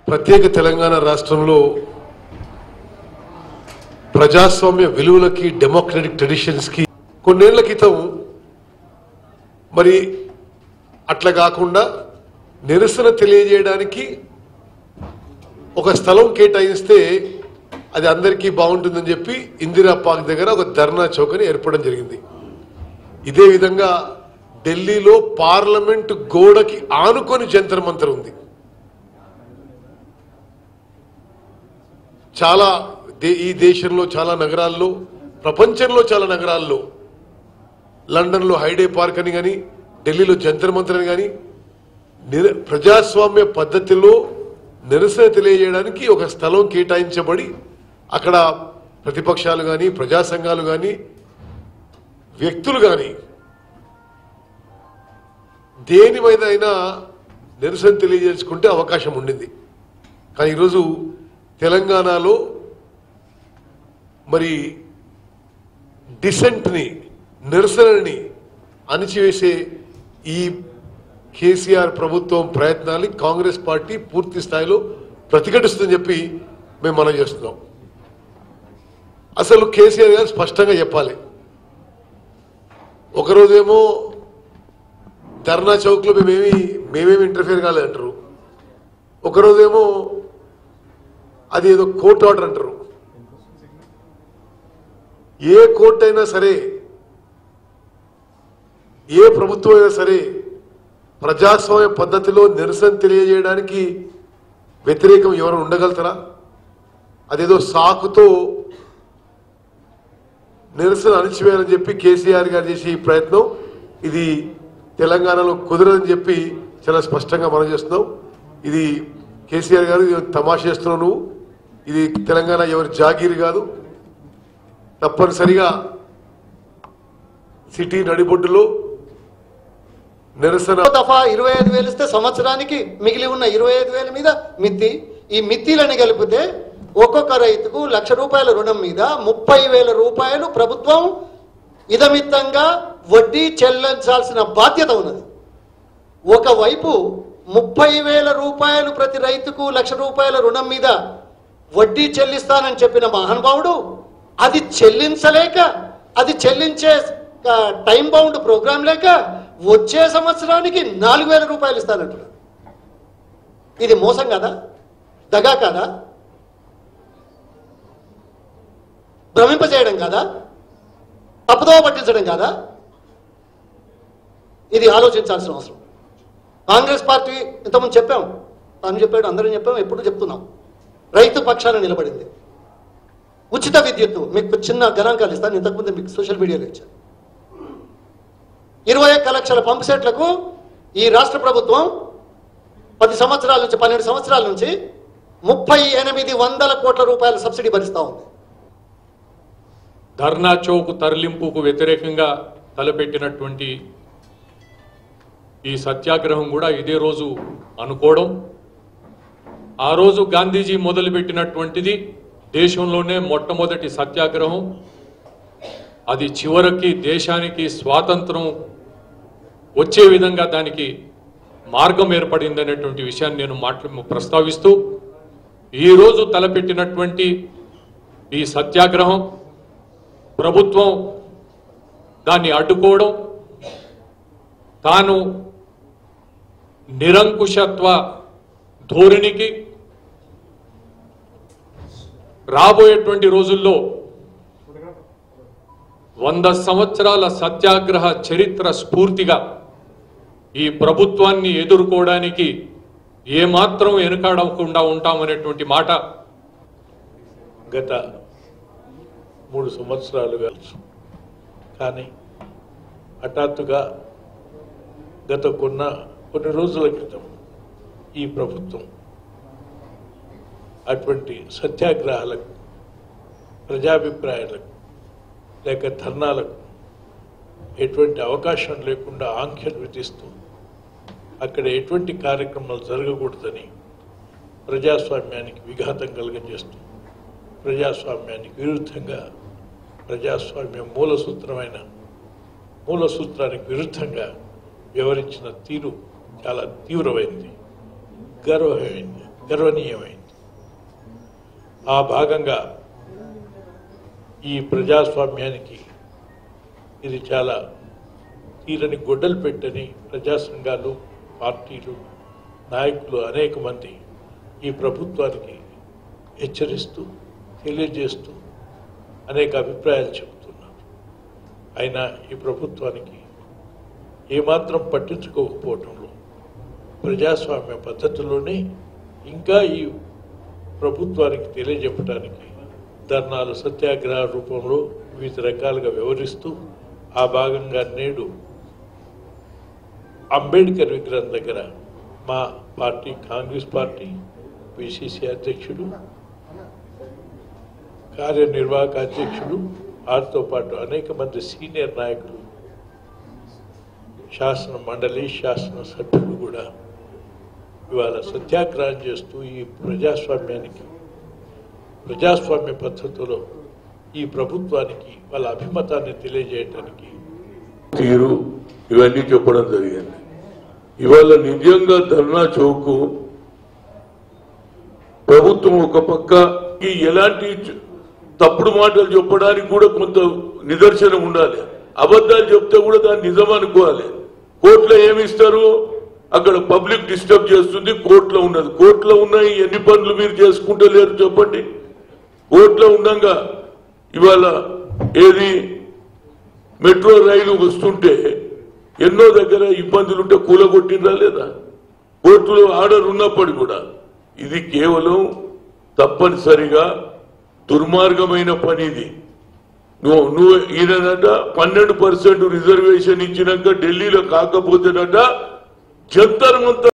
ప్రత్యేక తెలంగాణ రాష్ట్రంలో ప్రజాస్వామ్య విలువలకి డెమోక్రటిక్ ట్రెడిషన్స్కి కొన్నేళ్ల క్రితం మరి అట్లా కాకుండా నిరసన తెలియజేయడానికి ఒక స్థలం కేటాయిస్తే అది అందరికీ బాగుంటుందని చెప్పి ఇందిరా పార్క్ దగ్గర ఒక ధర్నా చౌకని ఏర్పడడం జరిగింది ఇదే విధంగా ఢిల్లీలో పార్లమెంట్ గోడకి ఆనుకొని జంతర్ మంతర్ ఉంది చాలా దే- ఈ దేశంలో చాలా నగరాల్లో ప్రపంచంలో చాలా నగరాల్లో లండన్లో హైడే పార్క్ అని కానీ ఢిల్లీలో జంతర్ మంతర్ అని కానీ నిర- ప్రజాస్వామ్య పద్ధతిలో నిరసన తెలియజేయడానికి ఒక స్థలం కేటాయించబడి అక్కడ ప్రతిపక్షాలు కానీ ప్రజా సంఘాలు కానీ వ్యక్తులు కానీ దేని మీద అయినా నిరసన తెలియజేసుకుంటే అవకాశం ఉండింది కానీ ఈరోజు తెలంగాణలో మరి డిసెంట్ని నిరసనని అణిచివేసే ఈ కేసీఆర్ ప్రభుత్వం ప్రయత్నాన్ని కాంగ్రెస్ పార్టీ పూర్తి స్థాయిలో ప్రతిఘటిస్తుందని చెప్పి మేము మనం చేస్తున్నాం అసలు కేసీఆర్ గారు స్పష్టంగా చెప్పాలి ఒకరోజేమో ధర్నా చౌక్లో మేమేమి మేమేమి ఇంటర్ఫియర్ కాలేదంటారు ఒకరోజేమో అది ఏదో కోర్టు ఆర్డర్ అంటారు ఏ కోర్టు అయినా సరే ఏ ప్రభుత్వం అయినా సరే ప్రజాస్వామ్య పద్ధతిలో నిరసన తెలియజేయడానికి వ్యతిరేకం ఎవరైనా ఉండగలుగుతారా అదేదో సాకుతో నిరసన అణిచివేయాలని చెప్పి కేసీఆర్ గారు చేసే ఈ ప్రయత్నం ఇది తెలంగాణలో కుదరదని చెప్పి చాలా స్పష్టంగా మనం చేస్తున్నాం ఇది కేసీఆర్ గారు ఇది తమాషా చేస్తున్నావు నువ్వు ఇది తెలంగాణ ఎవరి జాగీరు కాదు తప్పనిసరిగా సిటీ నడిబొడ్డులో నిరసన దఫా ఇరవై ఐదు వేలు ఇస్తే సంవత్సరానికి మిగిలి ఉన్న ఇరవై ఐదు వేల మీద మిత్తి ఈ మిత్తిలని కలిపితే ఒక్కొక్క రైతుకు లక్ష రూపాయల రుణం మీద ముప్పై వేల రూపాయలు ప్రభుత్వం ఇదమిత్తంగా వడ్డీ చెల్లించాల్సిన బాధ్యత ఉన్నది ఒకవైపు ముప్పై వేల రూపాయలు ప్రతి రైతుకు లక్ష రూపాయల రుణం మీద వడ్డీ చెల్లిస్తానని చెప్పిన మహానుభావుడు అది చెల్లించలేక అది చెల్లించే ఆ, టైం బౌండ్ ప్రోగ్రాం లేక వచ్చే సంవత్సరానికి నాలుగు వేల రూపాయలు ఇస్తానంటున్నాడు ఇది మోసం కదా దగా కాదా భ్రమింపజేయడం కాదా తప్పుదోవ పట్టించడం కాదా ఇది ఆలోచించాల్సిన అవసరం కాంగ్రెస్ పార్టీ ఇంతకుముందు చెప్పాం తాను చెప్పాడు అందరం చెప్పాం ఎప్పుడు చెప్తున్నాం రైతు పక్షాన నిలబడింది ఉచిత విద్యుత్తు మీకు చిన్న గణాంకాలు ఇస్తాను ఇంతకుముందు మీకు సోషల్ మీడియాలో ఇచ్చాను ఇరవై ఒక్క లక్షల పంపు సెట్లకు ఈ రాష్ట్ర ప్రభుత్వం పది సంవత్సరాల నుంచి పన్నెండు సంవత్సరాల నుంచి ముప్పై ఎనిమిది వందల కోట్ల రూపాయల సబ్సిడీ భరిస్తూ ఉంది ధర్నా చౌక్ తరలింపుకు వ్యతిరేకంగా తలపెట్టినటువంటి ఈ సత్యాగ్రహం కూడా ఇదే రోజు అనుకోవడం ఆ రోజు గాంధీజీ మొదలుపెట్టినటువంటిది దేశంలోనే మొట్టమొదటి సత్యాగ్రహం అది చివరికి దేశానికి స్వాతంత్రం వచ్చే విధంగా దానికి మార్గం ఏర్పడింది అనేటువంటి విషయాన్ని నేను మాట్లా ప్రస్తావిస్తూ ఈరోజు తలపెట్టినటువంటి ఈ సత్యాగ్రహం ప్రభుత్వం దాన్ని అడ్డుకోవడం తాను నిరంకుశత్వ ధోరణికి రాబోయేటువంటి రోజుల్లో వంద సంవత్సరాల సత్యాగ్రహ చరిత్ర స్ఫూర్తిగా ఈ ప్రభుత్వాన్ని ఎదుర్కోవడానికి ఏమాత్రం వెనుకాడకుండా ఉంటామనేటువంటి మాట గత మూడు సంవత్సరాలుగా కానీ హఠాత్తుగా గత కొన్న కొన్ని రోజుల క్రితం ఈ ప్రభుత్వం అటువంటి సత్యాగ్రహాలకు ప్రజాభిప్రాయాలకు లేక ధర్నాలకు ఎటువంటి అవకాశం లేకుండా ఆంక్షలు విధిస్తూ అక్కడ ఎటువంటి కార్యక్రమాలు జరగకూడదని ప్రజాస్వామ్యానికి విఘాతం కలుగజేస్తూ ప్రజాస్వామ్యానికి విరుద్ధంగా ప్రజాస్వామ్యం మూల సూత్రమైన మూల సూత్రానికి విరుద్ధంగా వ్యవహరించిన తీరు చాలా తీవ్రమైంది గర్వమైంది గర్వనీయమైంది ఆ భాగంగా ఈ ప్రజాస్వామ్యానికి ఇది చాలా తీరని గొడ్డలు పెట్టని ప్రజా సంఘాలు పార్టీలు నాయకులు అనేక మంది ఈ ప్రభుత్వానికి హెచ్చరిస్తూ తెలియజేస్తూ అనేక అభిప్రాయాలు చెబుతున్నారు అయినా ఈ ప్రభుత్వానికి ఏమాత్రం పట్టించుకోకపోవటంలో ప్రజాస్వామ్య పద్ధతిలోనే ఇంకా ఈ ప్రభుత్వానికి తెలియజెప్పడానికి ధర్నాలు సత్యాగ్రహ రూపంలో వివిధ రకాలుగా వ్యవహరిస్తూ ఆ భాగంగా నేడు అంబేద్కర్ విగ్రహం దగ్గర మా పార్టీ కాంగ్రెస్ పార్టీ పిసిసి అధ్యక్షుడు కార్యనిర్వాహక అధ్యక్షుడు వారితో పాటు అనేక మంది సీనియర్ నాయకులు శాసన మండలి శాసన సభ్యులు కూడా ఇవాళ సత్యాగ్రహం చేస్తూ ఈ ప్రజాస్వామ్యానికి ప్రజాస్వామ్య పద్ధతిలో ఈ ప్రభుత్వానికి వాళ్ళ అభిమతాన్ని తెలియజేయడానికి తీరు ఇవన్నీ చెప్పడం జరిగింది ఇవాళ నిజంగా ధర్నా చౌక్ ప్రభుత్వం ఒక పక్క ఈ ఎలాంటి చ- తప్పుడు మాటలు చెప్పడానికి కూడా కొంత నిదర్శనం ఉండాలి అబద్ధాలు చెప్తే కూడా దాన్ని నిజం అనుకోవాలి కోర్టులో ఏమి ఇస్తారు అక్కడ పబ్లిక్ డిస్టర్బ్ చేస్తుంది కోర్టులో ఉన్నది కోర్టులో ఉన్నాయి ఎన్ని పనులు మీరు చేసుకుంటే లేరు చెప్పండి కోర్టులో ఉండగా ఇవాళ ఏది మెట్రో రైలు వస్తుంటే ఎన్నో దగ్గర ఇబ్బందులు ఉంటే కూలగొట్టిందా లేదా కోర్టులో ఆర్డర్ ఉన్నప్పటికీ కూడా ఇది కేవలం తప్పనిసరిగా దుర్మార్గమైన పని ఇది నువ్వు నువ్వు ఈయనట పన్నెండు పర్సెంట్ రిజర్వేషన్ ఇచ్చినాక ఢిల్లీలో కాకపోతేనట జంతర్ మంతర్